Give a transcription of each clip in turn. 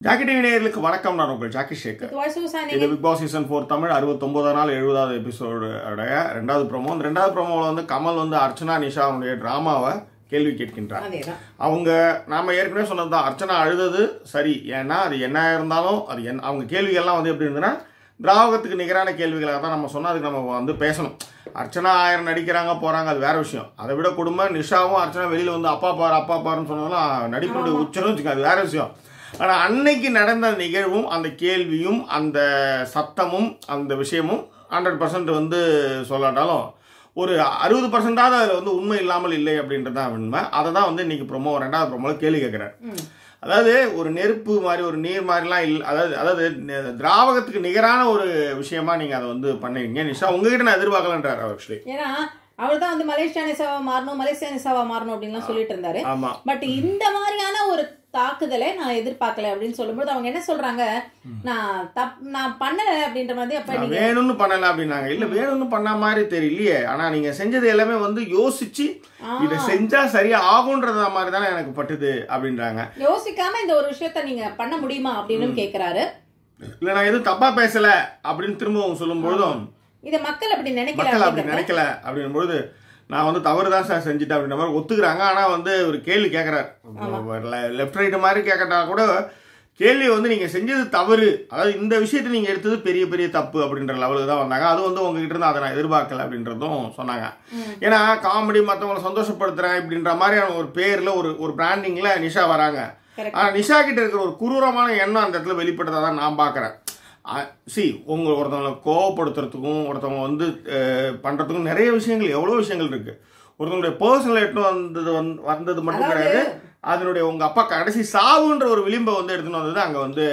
Jackie TV நேயர்களுக்கு வணக்கம் நான் உங்கள் ஜாக்கி ஷேகர் வாய்ஸ் ஓவர் இது signing Big Boss season four Tamil அறுபத்தொன்பதாம் நாள் எழுபதாவது எபிசோடு ரெண்டாவது ப்ரோமோ அந்த ரெண்டாவது ப்ரோமோவில் வந்து கமல் வந்து அர்ச்சனா நிஷா அவனுடைய ட்ராமாவை கேள்வி கேட்கின்றார் அதேதான் அவங்க நாம ஏற்கனவே சொன்னது தான் அர்ச்சனா அழுதது சரி ஏன்னா அது என்ன இருந்தாலும் அது என் அவங்க கேள்விகள்லாம் வந்து எப்படி இருந்ததுன்னா திராவகத்துக்கு நிகரான கேள்விகளாக தான் நம்ம சொன்னால் அதுக்கு நம்ம வந்து பேசணும் அர்ச்சனா ஆயிரம் நடிக்கிறாங்க போகிறாங்க அது வேற விஷயம் அதை விட குடும்பம் நிஷாவும் அர்ச்சனா வெளியில் வந்து அப்பா பாரு அப்பா பாருன்னு சொன்னாலும் நடிப்பினுடைய உச்சனும் வச்சுக்க அது வேற விஷயம் ஆனால் அன்னைக்கு நடந்த நிகழ்வும் அந்த கேள்வியும் அந்த சத்தமும் அந்த விஷயமும் ஹண்ட்ரட் பர்சன்ட் வந்து சொல்லாட்டாலும் ஒரு அறுபது பர்சன்டாவது அதில் வந்து உண்மை இல்லாமல் இல்லை அப்படின்றது தான் உண்மை அதை தான் வந்து இன்னைக்கு ப்ரோமோ ரெண்டாவது ப்ரோமோவில் கேள்வி கேட்குறாரு ம். அதாவது ஒரு நெருப்பு மாதிரி ஒரு நீர் மாதிரிலாம் இல்லை அதாவது அதாவது நெ- திராவகத்துக்கு நிகரான ஒரு விஷயமா நீங்கள் அதை வந்து பண்ணுவீங்க நிஷா உங்ககிட்ட நான் எதிர்பார்க்கலன்றார் ஆக்சுவலி ஏன்னா அவர் தான் வந்து மலேசியா நிசாவா மாறணும் மலேசியா நிசாவா மாறணும் அப்படின்லாம் சொல்லிட்டு இருந்தாரு ஆமாம் பட் இந்த மாதிரியான ஒரு தாக்குதலை நான் எதிர்பார்க்கல அப்படின்னு சொல்லும்போது அவங்க என்ன சொல்றாங்க நான் தப் நான் பண்ணல அப்படின்ற மாதிரி அப்ப நான் நீங்க வேணும்னு பண்ணல அப்படின்னாங்க இல்ல வேணும்னு பண்ண மாதிரி தெரியலையே ஆனா நீங்க செஞ்சது எல்லாமே வந்து யோசிச்சு ஆ. இதை செஞ்சா சரியா ஆகுன்றத மாதிரி தானே எனக்கு பட்டுது அப்படின்றாங்க யோசிக்காம இந்த ஒரு விஷயத்த நீங்க பண்ண முடியுமா அப்படின்னு கேக்குறாரு இல்ல நான் எதுவும் தப்பா பேசல அப்படின்னு திரும்பவும் சொல்லும் பொழுதும் இத மக்கள் அப்படி நினைக்கல மக்கள் அப்படி அப்படிங்கறத நினைக்கல அப்படின்னும் பொழுது நான் வந்து தவறு தான் சார் செஞ்சுட்டேன் அப்படின்ற மாதிரி ஒத்துக்கிறாங்க ஆனா வந்து ஒரு கேள்வி கேட்கறாரு லெஃப்ட் ரைட் மாதிரி கேட்கட்டா கூட கேள்வி வந்து நீங்க செஞ்சது தவறு அதாவது இந்த விஷயத்தை நீங்க எடுத்தது பெரிய பெரிய தப்பு அப்படின்ற லெவலுக்கு தான் வந்தாங்க அது வந்து உங்ககிட்ட இருந்து அதை நான் எதிர்பார்க்கல அப்படின்றதும் சொன்னாங்க ஏன்னா காமெடி மற்றவங்களை சந்தோஷப்படுத்துறேன் இப்படின்ற மாதிரியான ஒரு பேர்ல ஒரு ஒரு பிராண்டிங்ல நிஷா வராங்க Correct. ஆனா நிஷா கிட்ட இருக்கிற ஒரு குரூரமான எண்ணம் அந்த இடத்துல வெளிப்பட்டதா தான் நான் பார்க்கறேன் சி உங்க ஒருத்தவங்களை கோவப்படுத்துறதுக்கும் ஒருத்தவங்க வந்து அஹ், பண்றதுக்கும் நிறைய விஷயங்கள் எவ்வளோ விஷயங்கள் இருக்கு ஒருத்தவங்களுடைய பர்சனல் எட்டு வந்தது வந்து வந்தது மட்டும் அதாவது- கிடையாது அதனுடைய உங்க அப்பா கடைசி சாவுன்ற ஒரு விளிம்பை வந்து எடுத்துன்னு வந்தது அங்க வந்து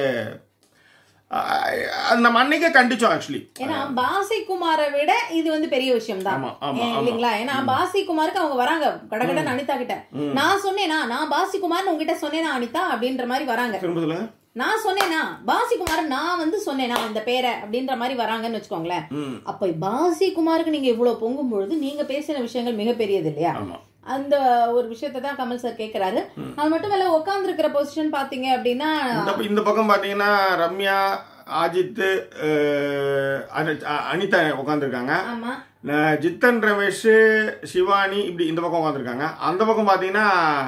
அஹ், அது நம்ம அன்னைக்கே கண்டிச்சோம் ஆக்சுவலி ஏன்னா பாசி குமாரை விட இது வந்து பெரிய விஷயம் தான் ஆமா ஆமா ஆமா இல்லைங்களா ஏன்னா பாசி குமாருக்கு அவங்க வராங்க கடகடன் அனிதா கிட்ட நான் சொன்னேனா நான் பாசி குமார் உங்ககிட்ட சொன்னேனா அனிதா அப்படின்ற மாதிரி வராங்க திரும்ப சொல்லுங்க நான் சொன்னேனா பாசி குமார் நான் வந்து சொன்னேனா இந்த பேரை அப்படின்ற மாதிரி வராங்கன்னு வச்சுக்கோங்களேன் ம் அப்ப பாசி குமாருக்கு நீங்க இவ்வளவு பொங்கும் பொழுது நீங்க பேசின விஷயங்கள் மிகப்பெரியது இல்லையா ஆமா அந்த ஒரு விஷயத்தை தான் கமல் சார் கேக்குறாரு அது மட்டும் இல்ல உட்கார்ந்து இருக்கிற பொசிஷன் பாத்தீங்க அப்படின்னா இந்த ப- இந்த பக்கம் பாத்தீங்கன்னா ரம்யா அஜித் அஹ், அனி- அ- அனிதா உட்காந்துருக்காங்க ஆமா ஜித்தன் ரமேஷ் சிவானி இப்படி இந்த பக்கம் உட்காந்துருக்காங்க அந்த பக்கம் பாத்தீங்கன்னா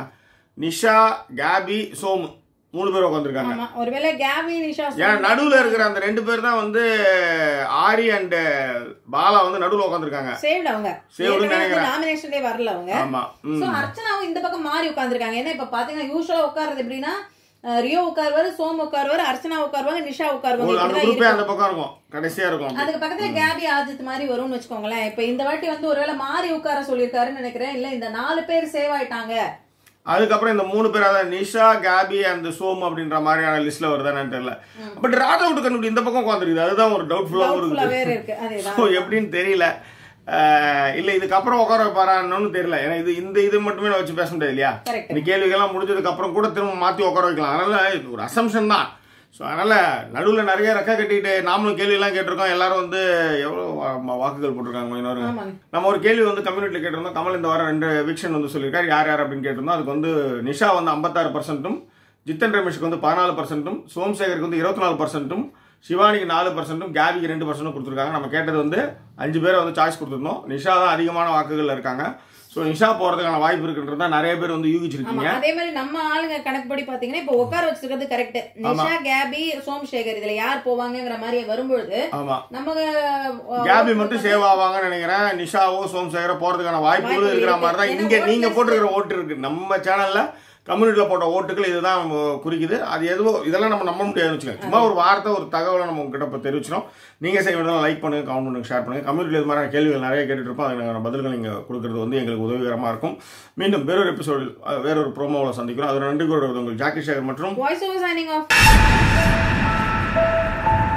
நிஷா காபி சோமு மூணு பேர் உட்காந்துருக்காங்க ஆமா ஒருவேளை கேவி நிஷா ஏன்னா நடுவுல இருக்கிற அந்த ரெண்டு பேர் தான் வந்து ஆரி அண்ட் பாலா வந்து நடுவுல உட்காந்துருக்காங்க சேவ்ட் அவங்க Saved னு நினைக்கிறேன். நாமினேஷன்லயே வரல அவங்க ஆமா ம். சோ அர்ச்சனாவும் இந்த பக்கம் மாறி உட்கார்ந்திருக்காங்க ஏன்னா இப்ப பாத்தீங்கன்னா யூஸ்வலா உட்கார்றது எப்படின்னா அஹ், ரியோ உட்காருவாரு சோம் உட்காருவாரு அர்ச்சனா உட்காருவாங்க நிஷா உட்காருவாங்க ஒரு- அந்த இப்படிதான் குரூப்பே இருக்கும். அந்த பக்கம் இருக்கும் கடைசியா இருக்கும் அப்படி. அதுக்கு பக்கத்துல கேபி ஆஜித் மாதிரி வரும்னு வச்சுக்கோங்களேன் இப்ப இந்த வாட்டி வந்து ஒருவேளை மாறி உட்கார சொல்லியிருக்காருன்னு நினைக்கிறேன் இல்ல இந்த நாலு பேர் சேவ் ஆயிட்டாங்க அதுக்கப்புறம் இந்த மூணு பேர் அதாவது நிஷா காபி அந்த சோம் அப்படின்ற மாதிரியான லிஸ்ட்ல வருதானு தெரியல பட் ராதா விட்டு கண்டுபிடி இந்த பக்கம் உட்காந்துருக்குது அதுதான் ஒரு டவுட்ஃபுல்லாகவும் டவுட்ஃபுல்லா இருக்குது வேற இருக்கு அதேதான் ஸோ எப்படின்னு தெரியல அஹ் இல்ல இதுக்கப்புறம் உட்கார வைப்பாரான்னு தெரியல ஏன்னா இது இந்த இது மட்டுமே நான் வச்சு பேச முடியாது இல்லையா கரெக்ட் இந்த கேள்விகள்லாம் முடிஞ்சதுக்கு அப்புறம் கூட திரும்ப மாத்தி உட்கார வைக்கலாம் அதனால இது ஒரு அசம்ஷன் தான் ஸோ அதனால நடுவில் நிறைய ரெக்கா கட்டிட்டு நாமளும் கேள்வியெல்லாம் கேட்டிருக்கோம் எல்லாரும் வந்து எவ்வளோ வா- வாக்குகள் போட்டிருக்காங்க கொஞ்ச நேரம் ஆமாங்க நம்ம ஒரு கேள்வி வந்து கம்யூனிட்டியில் கேட்டிருந்தோம் கமல் இந்த வாரம் ரெண்டு வீக்ஷன் வந்து சொல்லியிருக்காரு யார் யார் அப்படின்னு கேட்டிருந்தோம் அதுக்கு வந்து நிஷா வந்து ஐம்பத்தாறு பர்சன்ட்டும் ஜித்தன் ரமேஷுக்கு வந்து பதினாலு பர்சன்ட்டும் சோம்சேகருக்கு வந்து இருபத்தி நாலு பர்சன்ட்டும் சிவானிக்கு நாலு பர்சன்ட்டும் கேபிக்கு ரெண்டு பர்சன்ட்டும் கொடுத்துருக்காங்க நம்ம கேட்டது வந்து அஞ்சு பேரை வந்து சாய்ஸ் கொடுத்துருந்தோம் நிஷா தான் அதிகமான வாக்குகள் இருக்காங்க ஸோ நிஷா போகிறதுக்கான வாய்ப்பு இருக்குன்றது தான் நிறைய பேர் வந்து ஆமா யூகிச்சிருக்கீங்க அதே மாதிரி நம்ம ஆளுங்க கணக்குப்படி பாத்தீங்கன்னா இப்ப உட்கார வச்சிருக்கிறது கரெக்ட் நிஷா கேபி சோம்சேகர் இதுல யார் போவாங்கங்கிற மாதிரி வரும்பொழுது ஆமா நம்ம கேபி மட்டும் சேவ் ஆவாங்கன்னு நினைக்கிறேன் நிஷாவோ சோம்சேகரோ போறதுக்கான வாய்ப்புகளும் வாய்ப்பு இருக்கிற இருக்கு. மாதிரி தான் ஏன்னா இங்க vote நீங்க list- போட்டிருக்கிற ஓட்டு இருக்கு நம்ம சேனல்ல கம்யூனிட்டியில் போட்ட ஓட்டுகள் இதுதான் நம்ம குறிக்குது அது எதுவோ இதெல்லாம் நம்ம நம்ப முடியாதுன்னு வச்சுக்கோங்க சும்மா ஒரு வார்த்தை ஒரு தகவலை நம்ம உங்ககிட்ட இப்போ தெரிவிச்சிடும் நீங்கள் செய்ய வேண்டியது லைக் பண்ணுங்க கமெண்ட் பண்ணுங்க ஷேர் பண்ணுங்க கம்யூனிட்டியில் இது மாதிரி கேள்விகள் நிறைய கேட்டுட்டு இருப்போம் அதுக்கான பதில்கள் நீங்கள் கொடுக்கறது வந்து எங்களுக்கு உதவிகரமாக இருக்கும் மீண்டும் வேறொரு எபிசோடில் வேறொரு ப்ரோமோவில் சந்திக்கிறோம் அது நன்றி கூறுவது உங்கள் ஜாக்கி சேகர் மற்றும் வாய்ஸ் ஓவர் சைனிங் ஆஃப்